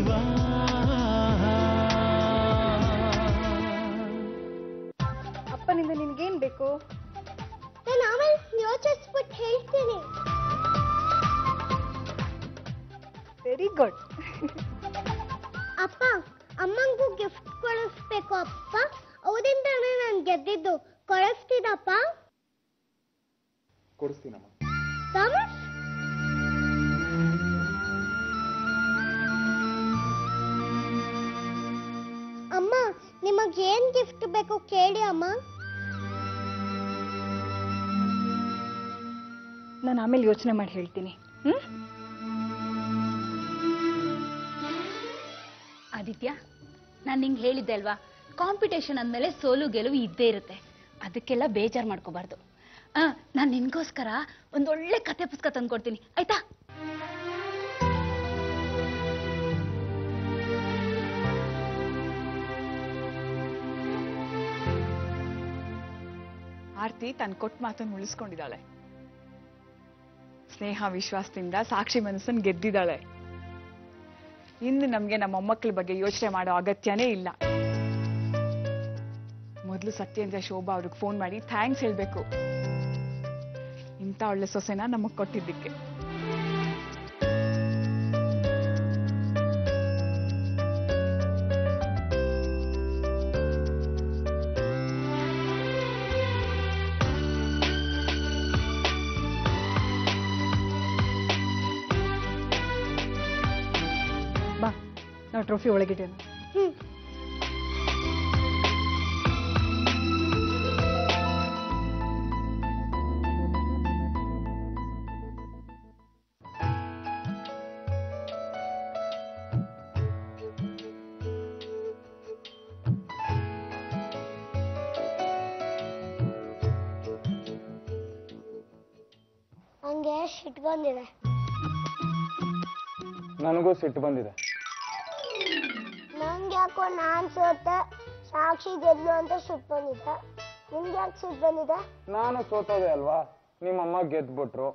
ಅಪ್ಪನಿಂದ ನಿನ್ಗೇನ್ ಬೇಕು ನಾನು ಆಮೇಲೆ ಯೋಚಿಸ್ಬಿಟ್ಟು ಹೇಳ್ತೀನಿ ವೆರಿ ಗುಡ್ ಅಪ್ಪ ಅಮ್ಮಂಗೂ ಗಿಫ್ಟ್ ಕೊಡಿಸ್ಬೇಕು ಅಪ್ಪ ಅವರಿಂದಾನೇ ನಾನು ಗೆದ್ದಿದ್ದು ಕೊಡಿಸ್ತೀನಪ್ಪ ಕೊಡಿಸ್ತೀನಮ್ಮ ಥಾಮಸ್ ಅಮ್ಮ ನಿಮಗೆ ಏನ್ ಗಿಫ್ಟ್ ಬೇಕು ಕೇಳಿ ಅಮ್ಮ ನಾನು ಆಮೇಲೆ ಯೋಚನೆ ಮಾಡಿ ಹೇಳ್ತೀನಿ ಹ್ಮ್ ಆದಿತ್ಯ ನಾನು ನಿಂಗೆ ಹೇಳಿದ್ದೆ ಅಲ್ವಾ ಕಾಂಪಿಟೇಷನ್ ಅಂದಮೇಲೆ ಸೋಲು ಗೆಲುವು ಇದ್ದೇ ಇರುತ್ತೆ ಅದಕ್ಕೆಲ್ಲ ಬೇಜಾರು ಮಾಡ್ಕೋಬಾರ್ದು ಆ ನಾನು ನಿನ್ಗೋಸ್ಕರ ಒಂದೊಳ್ಳೆ ಕತೆ ಪುಸ್ತಕ ತಂದ್ಕೊಡ್ತೀನಿ ಆಯ್ತಾ ಆರ್ತಿ ತನ್ನ ಕೊಟ್ಟ ಮಾತನ್ನು ಉಳಿಸ್ಕೊಂಡಿದ್ದಾಳೆ ಸ್ನೇಹ ವಿಶ್ವಾಸದಿಂದ ಸಾಕ್ಷಿ ಮನಸ್ಸನ್ನು ಗೆದ್ದಿದ್ದಾಳೆ ಇನ್ನು ನಮ್ಗೆ ನಮ್ಮ ಮೊಮ್ಮಕ್ಕಳ ಬಗ್ಗೆ ಯೋಚನೆ ಮಾಡೋ ಅಗತ್ಯನೇ ಇಲ್ಲ ಮೊದಲು ಸತ್ಯೇಂದ್ರ ಶೋಭಾ ಅವ್ರಿಗೆ ಫೋನ್ ಮಾಡಿ ಥ್ಯಾಂಕ್ಸ್ ಹೇಳ್ಬೇಕು ಇಂಥ ಒಳ್ಳೆ ಸೊಸೆನ ನಮಗ್ ಕೊಟ್ಟಿದ್ದಕ್ಕೆ ಬಾ ನಾವು ಟ್ರೋಫಿ ಒಳಗಿಡೋಣ ಹ್ಮ್ ಹಂಗೆ ಶಿಟ್ ಬಂದಿದೆ ನನಗೂ ಸಿಟ್ಟು ಬಂದಿದೆ ನಂಗೆ ಯಾಕೋ ನಾನ್ ಸೋತೆ ಸಾಕ್ಷಿ ಗೆದ್ಲು ಅಂತ ಸಿಟ್ಟು ಬಂದಿದೆ ನಿಮ್ಗೆ ಯಾಕೆ ಸಿಟ್ಟು ಬಂದಿದೆ ನಾನು ಸೋತೋದೆ ಅಲ್ವಾ ನಿಮ್ಮಮ್ಮ ಗೆದ್ಬಿಟ್ರು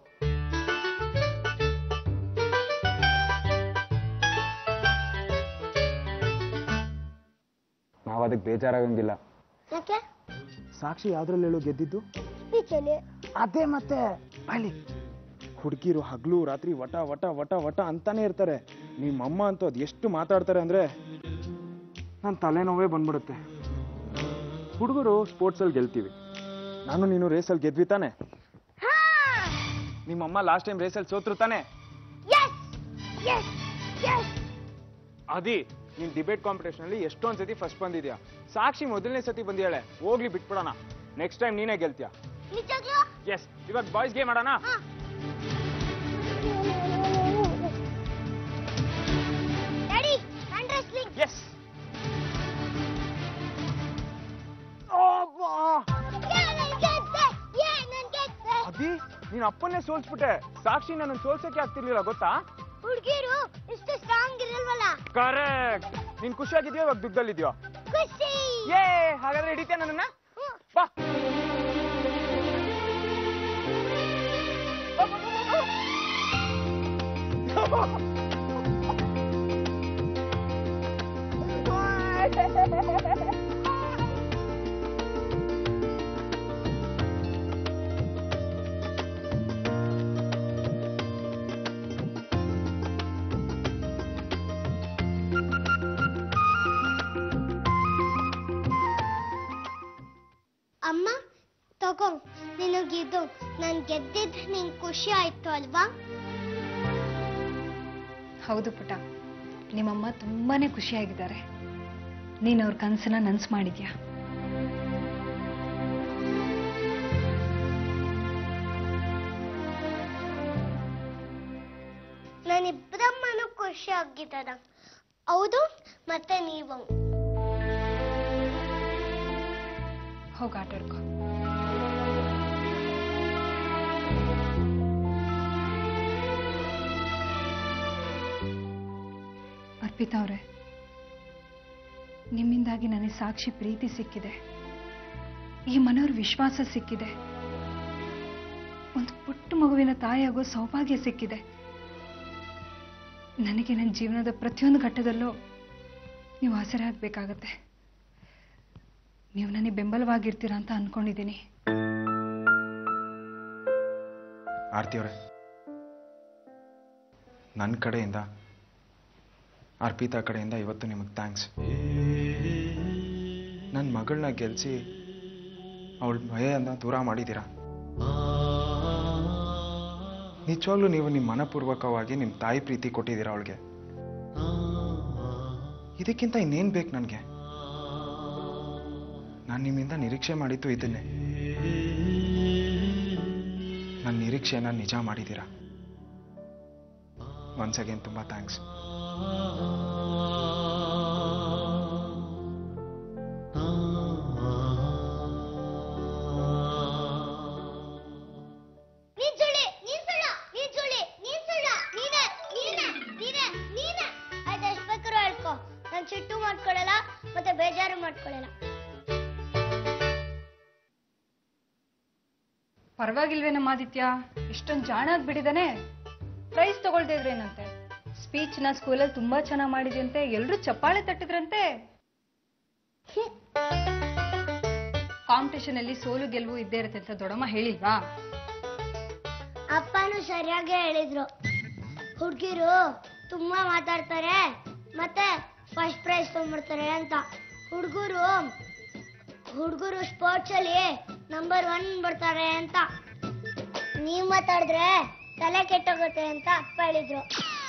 ನಾವು ಅದಕ್ಕೆ ಬೇಜಾರಾಗಂಗಿಲ್ಲ ಯಾಕೆ ಸಾಕ್ಷಿ ಯಾವ್ದ್ರಲ್ಲಿ ಹೇಳು ಗೆದ್ದಿದ್ದು ಸ್ಪೀಚಲ್ಲಿ ಅದೇ ಮತ್ತೆ ಅಲ್ಲಿ ಹುಡುಗಿರು ಹಗಲು ರಾತ್ರಿ ವಟ ವಟ ವಟ ವಟ ಅಂತಾನೆ ಇರ್ತಾರೆ ನಿಮ್ಮಮ್ಮ ಅಂತೂ ಅದು ಎಷ್ಟು ಮಾತಾಡ್ತಾರೆ ಅಂದ್ರೆ ನನ್ನ ತಲೆನೋವೇ ಬಂದ್ಬಿಡುತ್ತೆ ಹುಡುಗರು ಸ್ಪೋರ್ಟ್ಸಲ್ಲಿ ಗೆಲ್ತೀವಿ ನಾನು ನೀನು ರೇಸಲ್ಲಿ ಗೆದ್ವಿ ತಾನೆ ನಿಮ್ಮಮ್ಮ ಲಾಸ್ಟ್ ಟೈಮ್ ರೇಸಲ್ಲಿ ಸೋತ್ರು ತಾನೆ ಎಸ್ ಎಸ್ ಎಸ್ ಅದಿ ನೀನ್ ಡಿಬೇಟ್ ಕಾಂಪಿಟೇಷನ್ ಅಲ್ಲಿ ಎಷ್ಟೊಂದ್ ಸತಿ ಫಸ್ಟ್ ಬಂದಿದ್ಯಾ ಸಾಕ್ಷಿ ಮೊದಲನೇ ಸತಿ ಬಂದಿಯಾಳೆ ಹೋಗ್ಲಿ ಬಿಟ್ಬಿಡೋಣ ನೆಕ್ಸ್ಟ್ ಟೈಮ್ ನೀನೇ ಗೆಲ್ತೀಯ ನಿಜಾಗ್ಲೂ ಎಸ್ ಇವಾಗ ಬಾಯ್ಸ್ ಗೇಮ್ ಆಡೋಣ daddy hand wrestling yes yay ನನ್ ಗೆದ್ದೆ ಯೇ ನನ್ ಗೆದ್ದೆ ಅದಿ ನೀನ್ ಅಪ್ಪನ್ನೇ ಸೋಲ್ಸ್ಬಿಟ್ಟೆ ಸಾಕ್ಷಿ ನನ್ನ ಸೋಲ್ಸಕ್ಕೆ ಆಗ್ತಿರ್ಲಿಲ್ಲ ಗೊತ್ತಾ ಹುಡುಗಿರು ಇಷ್ಟು ಸ್ಟ್ರಾಂಗ್ ಇರಲ್ವಲ್ಲ ಕರೆಕ್ಟ್ ನೀನ್ ಖುಷಿಯಾಗಿದ್ಯೋ ಇವಾಗ ದುಗ್ದಲ್ಲಿದ್ಯೋ ಖುಷಿ ಏ ಹಾಗಾದ್ರೆ ಹಿಡಿತೆ ನನ್ನನ್ನ ಬಾ ಅಮ್ಮ ತಗೋ ನಿನಗಿದು ನಾನು ಗೆದ್ದಿದ್ದು ನಿಂಗೆ ಖುಷಿ ಆಯ್ತು ಅಲ್ವಾ ಹೌದು ಪುಟ ನಿಮ್ಮಮ್ಮ ತುಂಬಾನೇ ಖುಷಿಯಾಗಿದ್ದಾರೆ ನೀನು ಅವ್ರ ಕನಸನ್ನ ನನ್ಸು ಮಾಡಿದ್ಯಾ ನಾನಿಬ್ಬರಮ್ಮನೂ ಖುಷಿ ಆಗಿದ್ದಾರ ಹೌದು ಮತ್ತೆ ನೀವು ಹೋಗಿ ಆಟ ಆಡ್ಕೊ ಅರ್ಪಿತಾ ಅವರೇ ನಿಮ್ಮಿಂದಾಗಿ ನನಗೆ ಸಾಕ್ಷಿ ಪ್ರೀತಿ ಸಿಕ್ಕಿದೆ ಈ ಮನೆಯವ್ರ ವಿಶ್ವಾಸ ಸಿಕ್ಕಿದೆ ಒಂದು ಪುಟ್ಟ ಮಗುವಿನ ತಾಯಿಯಾಗೋ ಸೌಭಾಗ್ಯ ಸಿಕ್ಕಿದೆ ನನಗೆ ನನ್ನ ಜೀವನದ ಪ್ರತಿಯೊಂದು ಘಟ್ಟದಲ್ಲೂ ನೀವು ಆಸರೆ ಆಗಬೇಕಾಗತ್ತೆ ನೀವು ನನಗೆ ಬೆಂಬಲವಾಗಿರ್ತೀರಾ ಅಂತ ಅಂದ್ಕೊಂಡಿದ್ದೀನಿ ಆರ್ತಿ ಅವರೇ ನನ್ನ ಕಡೆಯಿಂದ ಅರ್ಪಿತಾ ಕಡೆಯಿಂದ ಇವತ್ತು ನಿಮಗೆ ಥ್ಯಾಂಕ್ಸ್ ನನ್ನ ಮಗಳನ್ನ ಗೆಲ್ಲಿಸಿ ಅವಳ ಭಯದಿಂದ ದೂರ ಮಾಡಿದ್ದೀರಾ ನಿಜವಾಗ್ಲೂ ನೀವು ನಿಮ್ಮ ಮನಪೂರ್ವಕವಾಗಿ ನಿಮ್ಮ ತಾಯಿ ಪ್ರೀತಿ ಕೊಟ್ಟಿದ್ದೀರಾ ಅವಳಿಗೆ ಇದಕ್ಕಿಂತ ಇನ್ನೇನು ಬೇಕು ನನಗೆ ನಾನು ನಿಮ್ಮಿಂದ ನಿರೀಕ್ಷೆ ಮಾಡಿದ್ದು ಇದನ್ನೇ ನನ್ನ ನಿರೀಕ್ಷೆನ ನಿಜ ಮಾಡಿದ್ದೀರಾ ಒನ್ಸ್ ಅಗೇನ್ ತುಂಬ ಥ್ಯಾಂಕ್ಸ್ ನೀನ್ ಸುಳ್ಳಿ ನೀನ್ ಸುಳ್ಳ ನೀನ್ ಸುಳ್ಳಿ ನೀನ್ ಸುಳ್ಳ ನೀನೇ ನೀನೇ ನೀನೇ ನೀನೇ ಆಯ್ತು ಎಷ್ಟು ಬೇಕಾದ್ರೂ ಹೇಳ್ಕೊ ನಾನು ಸಿಟ್ಟು ಮಾಡ್ಕೊಳ್ಳಲ್ಲ ಮತ್ತೆ ಬೇಜಾರು ಮಾಡ್ಕೊಳ್ಳಲ್ಲ ಪರವಾಗಿಲ್ವೇ ನಮ್ಮ ಆದಿತ್ಯ ಇಷ್ಟೊಂದು ಜಾಣ ಆಗ್ಬಿಟ್ಟಿದ್ದಾನೆ ಪ್ರೈಸ್ ತಗೊಳ್ತಾ ಇದ್ರೇನಂತೆ ಸ್ಪೀಚ್ನ ಸ್ಕೂಲಲ್ಲಿ ತುಂಬಾ ಚೆನ್ನಾಗಿ ಮಾಡಿದ್ಯಂತೆ ಎಲ್ರೂ ಚಪ್ಪಾಳೆ ತಟ್ಟಿದ್ರಂತೆ ಕಾಂಪಿಟೇಷನ್ ಅಲ್ಲಿ ಸೋಲು ಗೆಲುವು ಇದ್ದೇ ಇರುತ್ತೆ ಅಂತ ದೊಡ್ಡಮ್ಮ ಹೇಳಿಲ್ವಾ ಅಪ್ಪನೂ ಸರಿಯಾಗಿ ಹೇಳಿದ್ರು ಹುಡುಗಿರು ತುಂಬಾ ಮಾತಾಡ್ತಾರೆ ಮತ್ತೆ ಫಸ್ಟ್ ಪ್ರೈಸ್ ತಗೊಂಡ್ಬಿಡ್ತಾರೆ ಅಂತ ಹುಡುಗರು ಹುಡುಗರು ಸ್ಪೋರ್ಟ್ಸ್ ಅಲ್ಲಿ ನಂಬರ್ ಒನ್ ಬರ್ತಾರೆ ಅಂತ ನೀವ್ ಮಾತಾಡಿದ್ರೆ ತಲೆ ಕೆಟ್ಟೋಗುತ್ತೆ ಅಂತ ಅಪ್ಪ ಹೇಳಿದ್ರು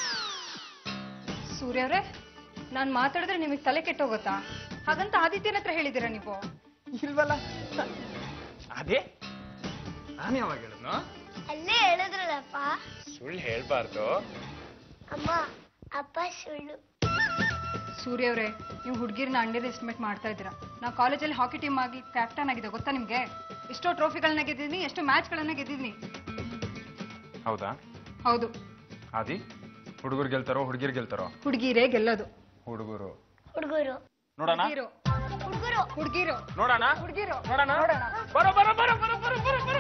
ಸೂರ್ಯ ಅವ್ರೆ ನಾನ್ ಮಾತಾಡಿದ್ರೆ ನಿಮಗೆ ತಲೆ ಕೆಟ್ಟೋಗುತ್ತಾ ಹಾಗಂತ ಆದಿತ್ಯನ ಹತ್ರ ಹೇಳಿದ್ದೀರಾ ನೀವು ಇಲ್ವಲ್ಲ ಅದೇ ನಾನು ಯಾವಾಗ ಹೇಳಿದ್ನು ಅಲ್ಲೇ ಹೇಳಿದ್ರಲ್ಲಪ್ಪ ಸುಳ್ಳು ಹೇಳ್ಬಾರ್ದು ಅಮ್ಮ ಅಪ್ಪ ಸುಳ್ಳು ಸೂರ್ಯ ಅವರೇ ನೀವು ಹುಡುಗಿರನ್ನ ಅಂಡರ್ ಎಸ್ಟಿಮೇಟ್ ಮಾಡ್ತಾ ಇದ್ದೀರಾ ನಾವು ಕಾಲೇಜಲ್ಲಿ ಹಾಕಿ ಟೀಮ್ ಆಗಿ ಕ್ಯಾಪ್ಟನ್ ಆಗಿದೆ ಗೊತ್ತಾ ನಿಮ್ಗೆ ಎಷ್ಟೋ ಟ್ರೋಫಿಗಳನ್ನ ಗೆದ್ದಿದ್ದೀನಿ ಎಷ್ಟೋ ಮ್ಯಾಚ್ಗಳನ್ನ ಗೆದ್ದಿದ್ದೀನಿ ಹೌದಾ ಹೌದು ಆದಿ ಹುಡುಗರು ಗೆಲ್ತಾರೋ ಹುಡುಗಿರು ಗೆಲ್ತಾರೋ ಹುಡುಗಿರೇ ಗೆಲ್ಲೋದು ಹುಡುಗರು ಹುಡುಗರು ನೋಡೋಣ ಹುಡುಗಿರು ಹುಡುಗರು ಹುಡುಗಿರು ನೋಡೋಣ ಹುಡುಗಿರು ನೋಡೋಣ ಬರೋ ಬರೋ ಬರೋ ಬರೋ ಬರೋ ಬರೋ ಬರೋ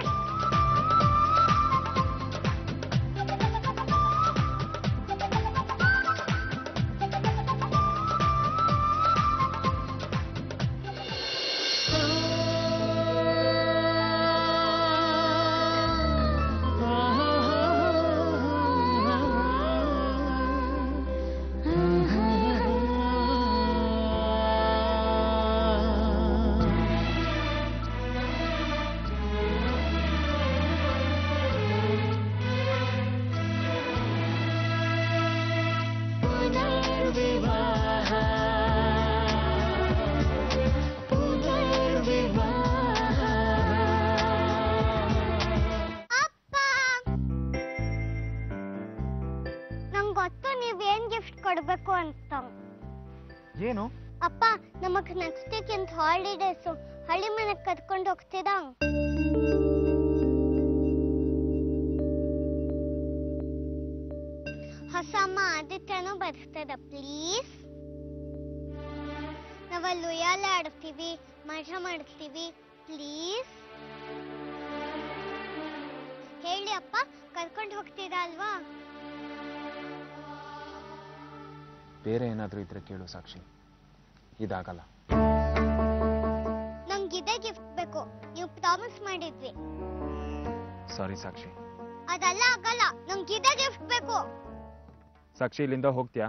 ಅಪ್ಪ ನಂಗೆ ಗೊತ್ತು ನೀವೇನ್ ಗಿಫ್ಟ್ ಕೊಡ್ಬೇಕು ಅಂತ ಏನು ಅಪ್ಪ ನಮಗ್ ನೆಕ್ಸ್ಟ್ ವೀಕೆಂಡ್ ಹಾಲಿಡೇಸ್ ಹಳ್ಳಿ ಮನೆಗ್ ಕರ್ಕೊಂಡು ಹೋಗ್ತೀರಾ ಹೊಸಮ್ಮ ಆದಿತ್ಯನೂ ಬರ್ತದ ಪ್ಲೀಸ್ ನಾವಲ್ಲಿ ಉಯ್ಯಾಲೆ ಆಡ್ತೀವಿ ಮಜಾ ಮಾಡ್ತೀವಿ ಪ್ಲೀಸ್ ಹೇಳಿ ಅಪ್ಪ ಕರ್ಕೊಂಡು ಹೋಗ್ತೀರಾ ಅಲ್ವಾ ಬೇರೆ ಏನಾದರೂ ಇದ್ರೆ ಕೇಳು ಸಾಕ್ಷಿ ಇದಾಗಲ್ಲ ನಂಗೆ ಇದೇ ಗಿಫ್ಟ್ ಬೇಕು ನೀವು ಪ್ರಾಮಿಸ್ ಮಾಡಿದ್ವಿ ಸಾರಿ ಸಾಕ್ಷಿ ಅದಲ್ಲ ಆಗಲ್ಲ ನಂಗೆ ಇದೇ ಗಿಫ್ಟ್ ಬೇಕು ಸಾಕ್ಷಿ ಇಲ್ಲಿಂದ ಹೋಗ್ತೀಯಾ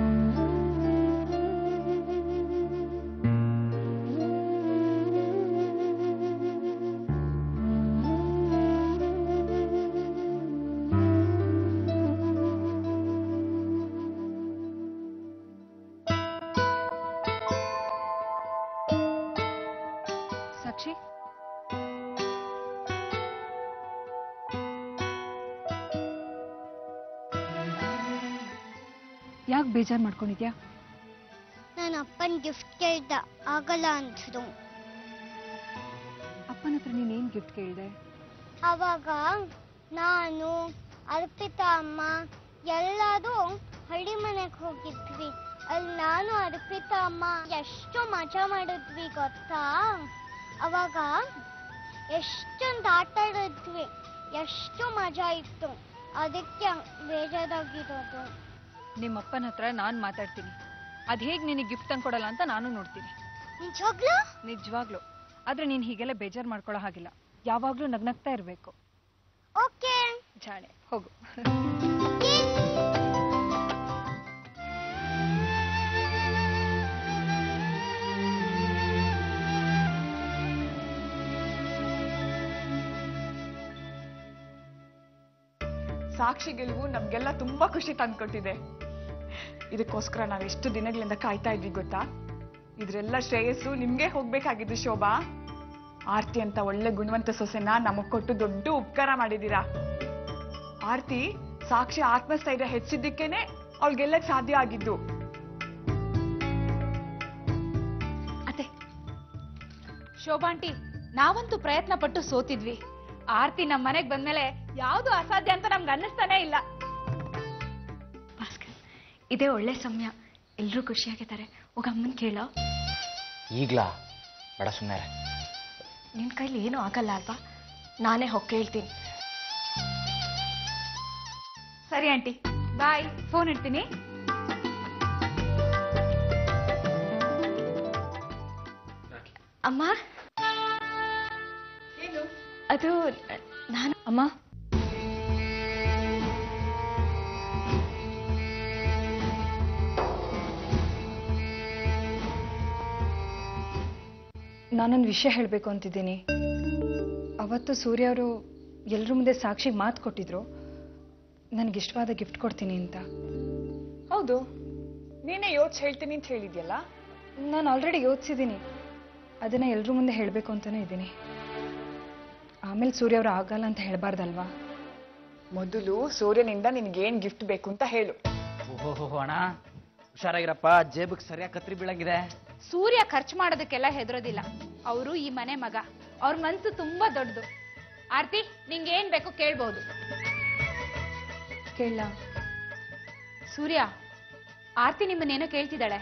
ಸಾಕ್ಷಿ ಯಾಕೆ ಬೇಜಾರು ಮಾಡ್ಕೊಂಡಿದ್ಯಾ ನಾನು ಅಪ್ಪನ ಗಿಫ್ಟ್ ಕೇಳ್ದ ಆಗಲ್ಲ ಅಂದ್ರು ಅಪ್ಪನ ಹತ್ರ ನೀನೇನು ಗಿಫ್ಟ್ ಕೇಳಿದೆ ಅವಾಗ ನಾನು ಅರ್ಪಿತಾ ಅಮ್ಮ ಎಲ್ಲರೂ ಹಳ್ಳಿ ಮನೆಗೆ ಹೋಗಿದ್ವಿ ಅಲ್ಲಿ ನಾನು ಅರ್ಪಿತಾ ಅಮ್ಮ ಎಷ್ಟು ಮಜಾ ಮಾಡಿದ್ವಿ ಗೊತ್ತಾ ಅವಾಗ ಎಷ್ಟೊಂದು ಆಟ ಆಡಿದ್ವಿ ಎಷ್ಟು ಮಜಾ ಇತ್ತು ಅದಕ್ಕೆ ಬೇಜಾರಾಗಿರೋದು ನಿಮ್ಮಪ್ಪನ ಹತ್ರ ನಾನು ಮಾತಾಡ್ತೀನಿ ಅದು ಹೇಗೆ ನಿನಗೆ ಗಿಫ್ಟ್ ತಂದ್ಕೊಡಲ್ಲ ಅಂತ ನಾನು ನೋಡ್ತೀನಿ ನಿಜವಾಗ್ಲೂ ನಿಜವಾಗ್ಲು ಆದ್ರೆ ನೀನು ಹೀಗೆಲ್ಲ ಬೇಜಾರು ಮಾಡ್ಕೊಳ್ಳೋ ಹಾಗಿಲ್ಲ ಯಾವಾಗಲೂ ನಗ್ನಗ್ತಾ ಇರಬೇಕು ಓಕೆ ಜಾಣೆ ಹೋಗು ಸಾಕ್ಷಿ ಗೆಲುವು ನಮ್ಗೆಲ್ಲ ತುಂಬಾ ಖುಷಿ ತಂದ್ಕೊಟ್ಟಿದೆ ಇದಕ್ಕೋಸ್ಕರ ನಾವು ಎಷ್ಟು ದಿನಗಳಿಂದ ಕಾಯ್ತಾ ಇದ್ವಿ ಗೊತ್ತಾ ಇದ್ರೆಲ್ಲ ಶ್ರೇಯಸ್ಸು ನಿಮ್ಗೆ ಹೋಗ್ಬೇಕಾಗಿದ್ದು ಶೋಭಾ ಆರ್ತಿ ಅಂತ ಒಳ್ಳೆ ಗುಣವಂತ ಸೊಸೆನ ನಮಗ್ ಕೊಟ್ಟು ದೊಡ್ಡ ಉಪಕಾರ ಮಾಡಿದೀರಾ ಆರ್ತಿ ಸಾಕ್ಷಿ ಆತ್ಮಸ್ಥೈರ್ಯ ಹೆಚ್ಚಿದ್ದಕ್ಕೇನೆ ಅವಳಿಗೆಲ್ಲಕ್ ಸಾಧ್ಯ ಆಗಿದ್ದು ಅತ್ತೆ ಶೋಭಾಂಟಿ ನಾವಂತೂ ಪ್ರಯತ್ನ ಪಟ್ಟು ಸೋತಿದ್ವಿ ಆರ್ತಿ ನಮ್ಮ ಮನೆಗ್ ಬಂದ್ಮೇಲೆ ಯಾವ್ದು ಅಸಾಧ್ಯ ಅಂತ ನಮ್ಗೆ ಅನ್ನಿಸ್ತಾನೆ ಇಲ್ಲ ಭಾಸ್ಕರ್ ಇದೇ ಒಳ್ಳೆ ಸಮಯ ಎಲ್ಲರೂ ಖುಷಿಯಾಗಿದ್ದಾರೆ ಹೋಗ ಅಮ್ಮನ್ ಕೇಳೋ ಈಗ್ಲಾ ಬೇಡ ಸುಮ್ಮನೆ ನಿನ್ ಕೈಲಿ ಏನೂ ಆಗಲ್ಲ ಅಲ್ವಾ ನಾನೇ ಹೋಗಿ ಕೇಳ್ತೀನಿ ಸರಿ ಆಂಟಿ ಬಾಯ್ ಫೋನ್ ಇಡ್ತೀನಿ ಅಮ್ಮ ಅದು ನಾನು ಅಮ್ಮ ನಾನೊಂದು ವಿಷಯ ಹೇಳಬೇಕು ಅಂತಿದ್ದೀನಿ ಅವತ್ತು ಸೂರ್ಯ ಅವರು ಎಲ್ರ ಮುಂದೆ ಸಾಕ್ಷಿಗೆ ಮಾತು ಕೊಟ್ಟಿದ್ರು ನನಗೆ ಇಷ್ಟವಾದ ಗಿಫ್ಟ್ ಕೊಡ್ತೀನಿ ಅಂತ ಹೌದು ನೀನೇ ಯೋಚ್ ಹೇಳ್ತೀನಿ ಅಂತ ಹೇಳಿದ್ಯಲ್ಲ ನಾನು ಆಲ್ರೆಡಿ ಯೋಚಿಸಿದ್ದೀನಿ ಅದನ್ನ ಎಲ್ರ ಮುಂದೆ ಹೇಳಬೇಕು ಅಂತಾನೆ ಇದ್ದೀನಿ ಆಮೇಲೆ ಸೂರ್ಯ ಅವರು ಆಗಲ್ಲ ಅಂತ ಹೇಳಬಾರ್ದಲ್ವಾ ಮೊದಲು ಸೂರ್ಯನಿಂದ ನಿನ್ಗೇನ್ ಗಿಫ್ಟ್ ಬೇಕು ಅಂತ ಹೇಳು ಓಹೋ ಅಣ್ಣ ಹುಷಾರಾಗಿರಪ್ಪ ಜೇಬಿಗೆ ಸರಿಯಾಗಿ ಕತ್ರಿ ಬೀಳಂಗಿದೆ ಸೂರ್ಯ ಖರ್ಚು ಮಾಡೋದಕ್ಕೆಲ್ಲ ಹೆದರೋದಿಲ್ಲ ಅವರು ಈ ಮನೆ ಮಗ ಅವ್ರ ಮನ್ಸು ತುಂಬಾ ದೊಡ್ಡದು ಆರ್ತಿ ನಿಂಗೆ ಏನ್ ಬೇಕೋ ಕೇಳ್ಬಹುದು ಕೇಳ ಸೂರ್ಯ ಆರ್ತಿ ನಿಮ್ಮನ್ನೇನೋ ಕೇಳ್ತಿದ್ದಾಳೆ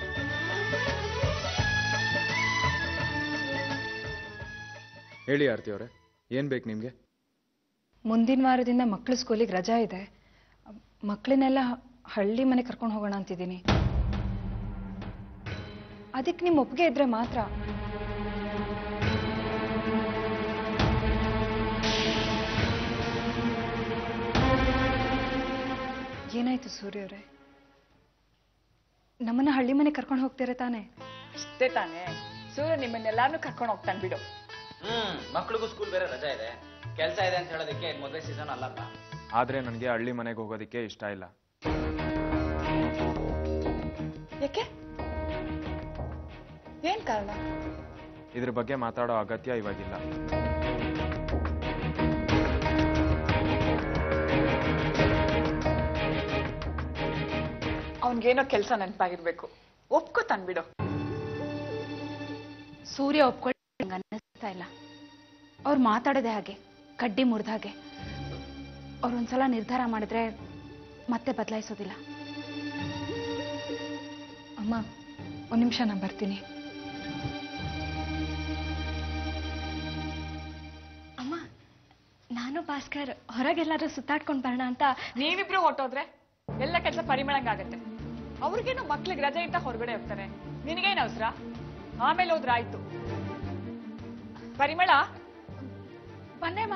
ಹೇಳಿ ಆರ್ತಿ ಅವರೇ ಏನು ಬೇಕು ನಿಮಗೆ ಮುಂದಿನ ವಾರದಿಂದ ಮಕ್ಳು ಸ್ಕೂಲಿಗೆ ರಜಾ ಇದೆ ಮಕ್ಕಳನ್ನೆಲ್ಲ ಹಳ್ಳಿ ಮನೆ ಕರ್ಕೊಂಡು ಹೋಗೋಣ ಅಂತಿದ್ದೀನಿ ಅದಕ್ಕೆ ನಿಮ್ಮ ಒಪ್ಪಿಗೆ ಇದ್ರೆ ಮಾತ್ರ ಏನಾಯ್ತು ಸೂರ್ಯ ಅವರೇ ನಮ್ಮನ್ನ ಹಳ್ಳಿ ಮನೆ ಕರ್ಕೊಂಡು ಹೋಗ್ತೀರಾ ತಾನೆ ಅಷ್ಟೇ ತಾನೇ ಸೂರ್ಯ ನಿಮ್ಮನ್ನೆಲ್ಲಾನು ಕರ್ಕೊಂಡು ಹೋಗ್ತಾನೆ ಬಿಡು ಹ್ಮ್ ಮಕ್ಳಿಗೂ ಸ್ಕೂಲ್ ಬೇರೆ ರಜಾ ಇದೆ ಕೆಲಸ ಇದೆ ಅಂತ ಹೇಳೋದಕ್ಕೆ ಇದ್ ಮದುವೆ ಸೀಸನ್ ಅಲ್ಲಪ್ಪ ಆದರೆ ನನಗೆ ಹಳ್ಳಿ ಮನೆಗೆ ಹೋಗೋದಕ್ಕೆ ಇಷ್ಟ ಇಲ್ಲ ಯಾಕೆ ಏನ್ ಕಾರಣ ಇದ್ರ ಬಗ್ಗೆ ಮಾತಾಡೋ ಅಗತ್ಯ ಇವಾಗಿಲ್ಲ ಅವನ್ಗೇನೋ ಕೆಲಸ ನೆನಪಾಗಿರ್ಬೇಕು ಒಪ್ಕೋತಾನ್ ಬಿಡು ಸೂರ್ಯ ಒಪ್ಕೊಳ್ಳಿ ಅನ್ನಿಸ್ತಾ ಇಲ್ಲ ಅವ್ರು ಮಾತಾಡೋದೇ ಹಾಗೆ ಕಡ್ಡಿ ಮುರಿದ ಹಾಗೆ ಅವ್ರು ಒಂದ್ಸಲ ನಿರ್ಧಾರ ಮಾಡಿದ್ರೆ ಮತ್ತೆ ಬದಲಾಯಿಸೋದಿಲ್ಲ ಅಮ್ಮ ಒಂದು ನಿಮಿಷ ನಾನು ಬರ್ತೀನಿ ಅಮ್ಮ ನಾನು ಭಾಸ್ಕರ್ ಹೊರಗೆಲ್ಲಾದ್ರೂ ಸುತ್ತಾಡ್ಕೊಂಡು ಬರೋಣ ಅಂತ ನೀವಿಬ್ರು ಹೊಟ್ಟೋದ್ರೆ ಎಲ್ಲ ಕೆಲಸ ಪರಿಮಳಂಗಾಗತ್ತೆ ಅವ್ರಿಗೇನು ಮಕ್ಳಿಗೆ ರಜೆ ಅಂತ ಹೊರಗಡೆ ಹೋಗ್ತಾರೆ ನಿನಗೇನು ಅವಸರ ಆಮೇಲೆ ಹೋದ್ರ ಆಯ್ತು ಪರಿಮಳ ಬನ್ನೇಮ್ಮ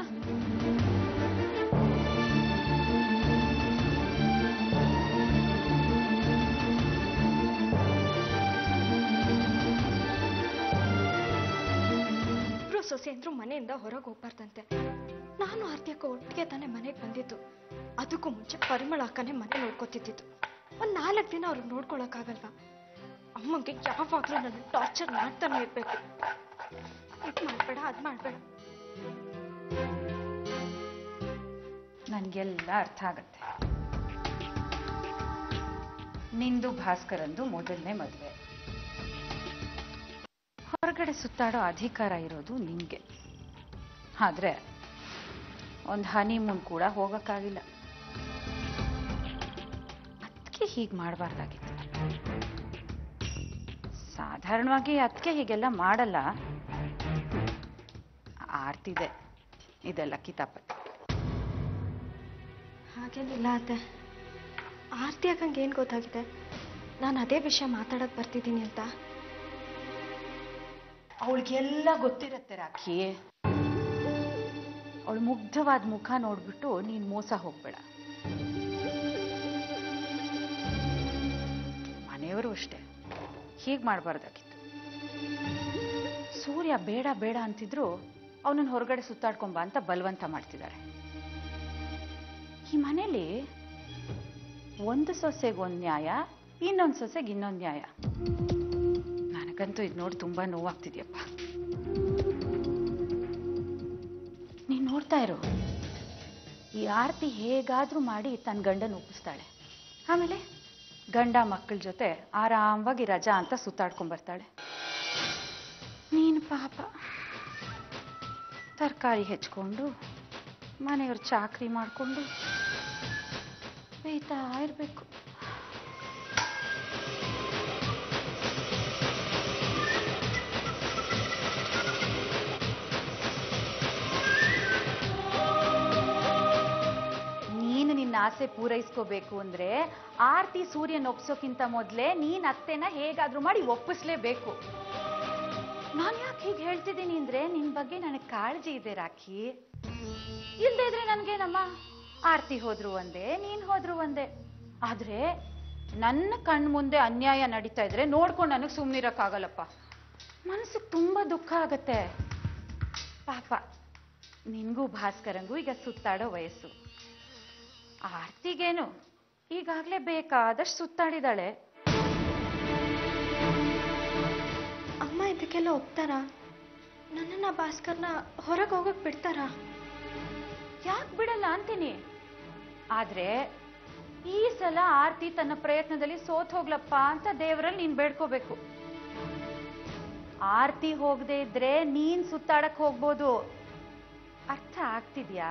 ಇಬ್ರು ಸೊಸೆಯಂದ್ರು ಮನೆಯಿಂದ ಹೊರಗೆ ಹೋಗ್ಬಾರ್ದಂತೆ ನಾನು ಆರ್ತಿ ಅಕ್ಕ ಒಟ್ಟಿಗೆ ತಾನೇ ಮನೆಗೆ ಬಂದಿದ್ದು ಅದಕ್ಕೂ ಮುಂಚೆ ಪರಿಮಳ ಅಕ್ಕನೇ ಮನೆ ನೋಡ್ಕೊತಿದ್ದಿದ್ದು ಒಂದ್ ನಾಲ್ಕು ದಿನ ಅವ್ರಿಗೆ ನೋಡ್ಕೊಳಕ್ಕಾಗಲ್ವಾ ಅಮ್ಮಂಗೆ ಯಾವಾಗ್ಲೂ ನನ್ನ ಟಾರ್ಚರ್ ಮಾಡ್ತಾನೆ ಇರ್ಬೇಕು ಇದ್ ಮಾಡ್ಬೇಡ ಅದ್ ಮಾಡ್ಬೇಡ ನನಗೆಲ್ಲ ಅರ್ಥ ಆಗತ್ತೆ ನಿಂದು ಭಾಸ್ಕರಂದು ಮೊದಲನೇ ಮದುವೆ ಹೊರಗಡೆ ಸುತ್ತಾಡೋ ಅಧಿಕಾರ ಇರೋದು ನಿಂಗೆ ಆದ್ರೆ ಒಂದು ಹನಿಮೂನ್ ಕೂಡ ಹೋಗಕ್ಕಾಗಿಲ್ಲ ಅದಕ್ಕೆ ಹೀಗೆ ಮಾಡಬಾರ್ದಾಗಿತ್ತು ಸಾಧಾರಣವಾಗಿ ಅದಕ್ಕೆ ಹೀಗೆಲ್ಲ ಮಾಡಲ್ಲ ಆರ್ತಿದೆ ಇದೆಲ್ಲ ಕಿತಾಪತಿ ಹಾಗೇನಿಲ್ಲ ಅತ್ತೆ ಆರತಿ ಅಕ್ಕಂಗೆ ಏನು ಗೊತ್ತಾಗಿದೆ ನಾನು ಅದೇ ವಿಷಯ ಮಾತಾಡಕ್ಕೆ ಬರ್ತಿದ್ದೀನಿ ಅಂತ ಅವಳಿಗೆಲ್ಲ ಗೊತ್ತಿರತ್ತೆ ರಾಖಿ ಅವಳು ಮುಗ್ಧವಾದ ಮುಖ ನೋಡ್ಬಿಟ್ಟು ನೀನ್ ಮೋಸ ಹೋಗ್ಬೇಡ ಮನೆಯವರು ಅಷ್ಟೇ ಹೀಗೆ ಮಾಡಬಾರ್ದಾಗಿತ್ತು ಸೂರ್ಯ ಬೇಡ ಬೇಡ ಅಂತಿದ್ರು ಅವನನ್ನ ಹೊರಗಡೆ ಸುತ್ತಾಡ್ಕೊಂಬ ಅಂತ ಬಲವಂತ ಮಾಡ್ತಿದ್ದಾರೆ ಈ ಮನೇಲಿ ಒಂದು ಸೊಸೆಗೆ ಒಂದು ನ್ಯಾಯ ಇನ್ನೊಂದು ಸೊಸೆಗೆ ಇನ್ನೊಂದು ನ್ಯಾಯ ನನಗಂತೂ ಇದು ನೋಡಿ ತುಂಬಾ ನೋವಾಗ್ತಿದ್ಯಪ್ಪ ನೀನ್ ನೋಡ್ತಾ ಇರು ಈ ಆರತಿ ಹೇಗಾದ್ರೂ ಮಾಡಿ ತನ್ನ ಗಂಡನ ಒಪ್ಪಿಸ್ತಾಳೆ ಆಮೇಲೆ ಗಂಡ ಮಕ್ಕಳ ಜೊತೆ ಆರಾಮವಾಗಿ ರಜಾ ಅಂತ ಸುತ್ತಾಡ್ಕೊಂಡ್ ಬರ್ತಾಳೆ ನೀನು ಪಾಪ ತರಕಾರಿ ಹೆಚ್ಕೊಂಡು ಮನೆಯವ್ರ ಚಾಕ್ರಿ ಮಾಡಿಕೊಂಡು ಬೇಯ್ತಾ ಇರಬೇಕು ನೀನು ನಿನ್ನ ಆಸೆ ಪೂರೈಸ್ಕೋಬೇಕು ಅಂದ್ರೆ ಆರ್ತಿ ಸೂರ್ಯನ ಒಪ್ಸೋಕ್ಕಿಂತ ಮೊದಲೇ ನೀನ್ ಅತ್ತೆನ ಹೇಗಾದ್ರೂ ಮಾಡಿ ಒಪ್ಪಿಸ್ಲೇಬೇಕು ನಾನು ಯಾಕೆ ಹೀಗೆ ಹೇಳ್ತಿದ್ದೀನಿ ಅಂದ್ರೆ ನಿನ್ ಬಗ್ಗೆ ನನಗೆ ಕಾಳಜಿ ಇದೆ ರಾಖಿ ಇಲ್ದೇ ಇದ್ರೆ ನನ್ಗೇನಮ್ಮ ಆರ್ತಿ ಹೋದ್ರು ಒಂದೇ ನೀನ್ ಹೋದ್ರು ಒಂದೇ ಆದ್ರೆ ನನ್ನ ಕಣ್ ಮುಂದೆ ಅನ್ಯಾಯ ನಡೀತಾ ಇದ್ರೆ ನೋಡ್ಕೊಂಡು ನನಗೆ ಸುಮ್ಮನಿರಕ್ಕಾಗಲ್ಲಪ್ಪ ಮನಸ್ಸಿಗೆ ತುಂಬಾ ದುಃಖ ಆಗತ್ತೆ ಪಾಪ ನಿನ್ಗೂ ಭಾಸ್ಕರಂಗೂ ಈಗ ಸುತ್ತಾಡೋ ವಯಸ್ಸು ಆರ್ತಿಗೇನು ಈಗಾಗ್ಲೇ ಬೇಕಾದಷ್ಟು ಸುತ್ತಾಡಿದಾಳೆ ಅಮ್ಮ ಇದಕ್ಕೆಲ್ಲ ಒಪ್ತಾರಾ ನನ್ನನ್ನ ಭಾಸ್ಕರ್ನ ಹೊರಗೆ ಹೋಗಕ್ಕೆ ಬಿಡ್ತಾರಾ ಯಾಕೆ ಬಿಡಲ್ಲ ಅಂತೀನಿ ಆದ್ರೆ ಈ ಸಲ ಆರ್ತಿ ತನ್ನ ಪ್ರಯತ್ನದಲ್ಲಿ ಸೋತ್ ಹೋಗ್ಲಪ್ಪ ಅಂತ ದೇವರಲ್ಲಿ ನೀನ್ ಬೇಡ್ಕೋಬೇಕು ಆರ್ತಿ ಹೋಗದೆ ಇದ್ರೆ ನೀನ್ ಸುತ್ತಾಡಕ್ ಹೋಗ್ಬೋದು ಅರ್ಥ ಆಗ್ತಿದ್ಯಾ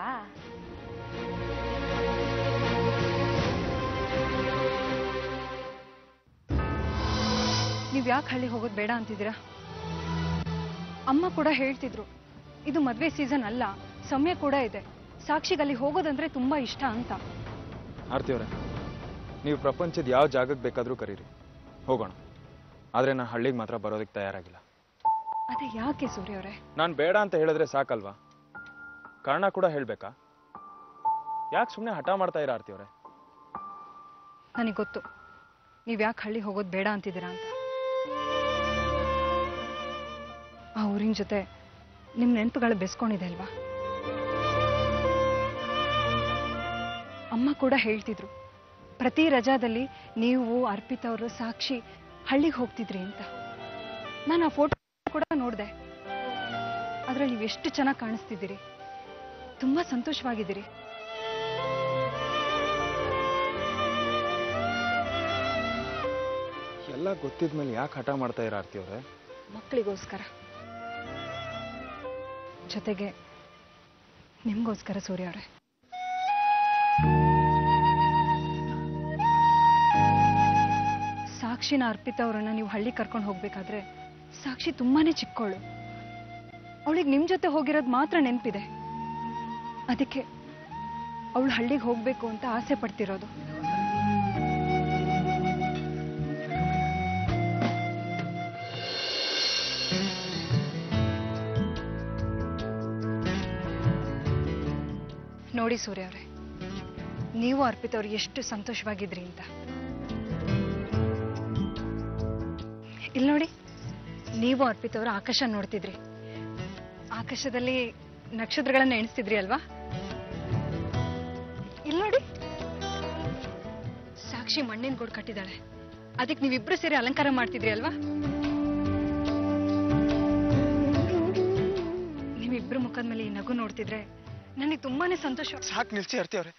ನೀವು ಯಾಕೆ ಹಳ್ಳಿ ಹೋಗೋದು ಬೇಡ ಅಂತಿದ್ದೀರಾ ಅಮ್ಮ ಕೂಡ ಹೇಳ್ತಿದ್ರು ಇದು ಮದ್ವೆ ಸೀಸನ್ ಅಲ್ಲ ಸಮಯ ಕೂಡ ಇದೆ ಸಾಕ್ಷಿಗೆ ಅಲ್ಲಿ ಹೋಗೋದಂದ್ರೆ ತುಂಬಾ ಇಷ್ಟ ಅಂತ ಆರ್ತಿ ಅವರೇ ನೀವು ಪ್ರಪಂಚದ ಯಾವ ಜಾಗಕ್ಕೆ ಬೇಕಾದರೂ ಕರೀರಿ ಹೋಗೋಣ ಆದರೆ ನಾನು ಹಳ್ಳಿಗೆ ಮಾತ್ರ ಬರೋದಕ್ಕೆ ತಯಾರಾಗಿಲ್ಲ ಅದೇ ಯಾಕೆ ಸೂರ್ಯ ಅವರೇ ನಾನು ಬೇಡ ಅಂತ ಹೇಳಿದ್ರೆ ಸಾಕಲ್ವಾ ಕಾರಣ ಕೂಡ ಹೇಳಬೇಕಾ ಯಾಕೆ ಸುಮ್ಮನೆ ಹಠ ಮಾಡ್ತಾ ಇರ ಆರ್ತಿ ಅವರೇ ನನಗೆ ಗೊತ್ತು ನೀವು ಯಾಕೆ ಹಳ್ಳಿ ಹೋಗೋದು ಬೇಡ ಅಂತಿದ್ದೀರಾ ಅಂತ ಆ ಊರಿನ ಜೊತೆ ನಿಮ್ಮ ನೆನಪುಗಳು ಬೆಸ್ಕೊಂಡಿದೆ ಅಲ್ವಾ ಅಮ್ಮ ಕೂಡ ಹೇಳ್ತಿದ್ರು ಪ್ರತಿ ರಜಾದಲ್ಲಿ ನೀವು ಅರ್ಪಿತಾ ಅವರು ಸಾಕ್ಷಿ ಹಳ್ಳಿಗೆ ಹೋಗ್ತಿದ್ರಿ ಅಂತ ನಾನು ಆ ಫೋಟೋ ಕೂಡ ನೋಡಿದೆ ಅದ್ರಲ್ಲಿ ನೀವು ಎಷ್ಟು ಚೆನ್ನಾಗಿ ಕಾಣಿಸ್ತಿದ್ದೀರಿ ತುಂಬಾ ಸಂತೋಷವಾಗಿದ್ದೀರಿ ಎಲ್ಲ ಗೊತ್ತಿದ್ಮೇಲೆ ಯಾಕೆ ಹಠ ಮಾಡ್ತಾ ಇರ ಆರ್ತಿ ಅವರೇ ಮಕ್ಕಳಿಗೋಸ್ಕರ ಜೊತೆಗೆ ನಿಮ್ಗೋಸ್ಕರ ಸೂರ್ಯ ಅವರೇ ಸಾಕ್ಷಿನ ಅರ್ಪಿತ ಅವರನ್ನ ನೀವು ಹಳ್ಳಿ ಕರ್ಕೊಂಡು ಹೋಗ್ಬೇಕಾದ್ರೆ ಸಾಕ್ಷಿ ತುಂಬಾನೇ ಚಿಕ್ಕವಳು ಅವಳಿಗೆ ನಿಮ್ ಜೊತೆ ಹೋಗಿರೋದು ಮಾತ್ರ ನೆನಪಿದೆ ಅದಕ್ಕೆ ಅವಳು ಹಳ್ಳಿಗೆ ಹೋಗ್ಬೇಕು ಅಂತ ಆಸೆ ಪಡ್ತಿರೋದು ನೋಡಿ ಸೂರ್ಯ ಅವರೇ ನೀವು ಅರ್ಪಿತ ಅವ್ರು ಎಷ್ಟು ಸಂತೋಷವಾಗಿದ್ರಿ ಅಂತ ಇಲ್ಲಿ ನೋಡಿ ನೀವು ಅರ್ಪಿತ ಅವರು ಆಕಾಶ ನೋಡ್ತಿದ್ರಿ ಆಕಾಶದಲ್ಲಿ ನಕ್ಷತ್ರಗಳನ್ನ ಎಣಿಸ್ತಿದ್ರಿ ಅಲ್ವಾ ಇಲ್ಲಿ ನೋಡಿ ಸಾಕ್ಷಿ ಮಣ್ಣಿನ ಗೂಡು ಕಟ್ಟಿದಾಳೆ ಅದಕ್ಕೆ ನೀವಿಬ್ರು ಸೇರಿ ಅಲಂಕಾರ ಮಾಡ್ತಿದ್ರಿ ಅಲ್ವಾ ನೀವಿಬ್ರು ಮುಖದ ಮೇಲೆ ಈ ನಗು ನೋಡ್ತಿದ್ರೆ ನನಗೆ ತುಂಬಾನೇ ಸಂತೋಷ ಸಾಕು ನಿಲ್ಸಿ ಆರ್ತಿ ಅವರೇ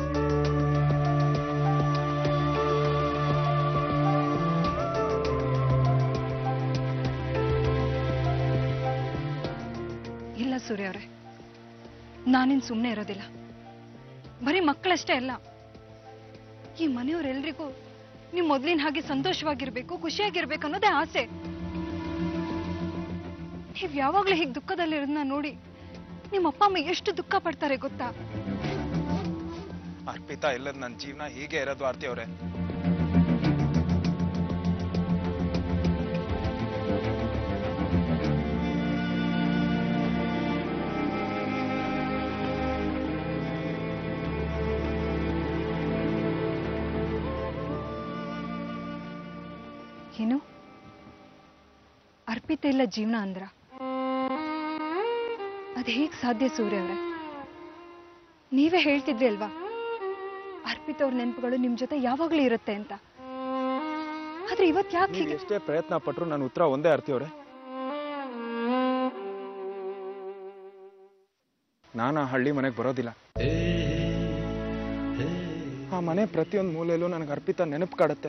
ಇಲ್ಲ ಸೂರ್ಯ ಅವರೇ ನಾನಿನ್ ಸುಮ್ಮನೆ ಇರೋದಿಲ್ಲ ಬರೀ ಮಕ್ಕಳಷ್ಟೇ ಅಲ್ಲ ಈ ಮನೆಯವರೆಲ್ರಿಗೂ ನೀವು ಮೊದ್ಲಿನ ಹಾಗೆ ಸಂತೋಷವಾಗಿರ್ಬೇಕು ಖುಷಿಯಾಗಿರ್ಬೇಕು ಅನ್ನೋದೇ ಆಸೆ ನೀವ್ ಯಾವಾಗ್ಲೂ ಹೀಗೆ ದುಃಖದಲ್ಲಿರೋದನ್ನ ನೋಡಿ ನಿಮ್ಮ ಅಪ್ಪ ಅಮ್ಮ ಎಷ್ಟು ದುಃಖ ಪಡ್ತಾರೆ ಗೊತ್ತಾ ಅರ್ಪಿತಾ ಇಲ್ಲದ ನನ್ನ ಜೀವನ ಹೀಗೆ ಇರೋದು ಆರ್ತಿ ಅವರೇ ಏನು ಅರ್ಪಿತ ಇಲ್ಲ ಜೀವನ ಅಂದ್ರ ಅದ್ ಹೇಗ್ ಸಾಧ್ಯ ಸೂರ್ಯ ಅವ್ರೆ ನೀವೇ ಹೇಳ್ತಿದ್ರಿ ಅಲ್ವಾ ಅರ್ಪಿತ ಅವ್ರ ನೆನಪುಗಳು ನಿಮ್ ಜೊತೆ ಯಾವಾಗ್ಲೂ ಇರುತ್ತೆ ಅಂತ ಆದ್ರೆ ಇವತ್ ಯಾಕೆ ನೀವು ಹೀಗೆ ಎಷ್ಟೇ ಪ್ರಯತ್ನ ಪಟ್ರು ನನ್ನ ಉತ್ತರ ಒಂದೇ ಆರ್ತಿ ಅವರೇ ನಾನು ಆ ಹಳ್ಳಿ ಮನೆಗೆ ಬರೋದಿಲ್ಲ ಆ ಮನೆ ಪ್ರತಿಯೊಂದು ಮೂಲೆಯಲ್ಲೂ ನನಗೆ ಅರ್ಪಿತ ನೆನಪು ಕಾಡುತ್ತೆ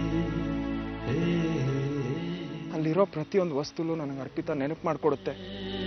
ಅಲ್ಲಿರೋ ಪ್ರತಿಯೊಂದು ವಸ್ತುಲು ನನಗೆ ಅರ್ಪಿತ ನೆನಪು ಮಾಡಿಕೊಡುತ್ತೆ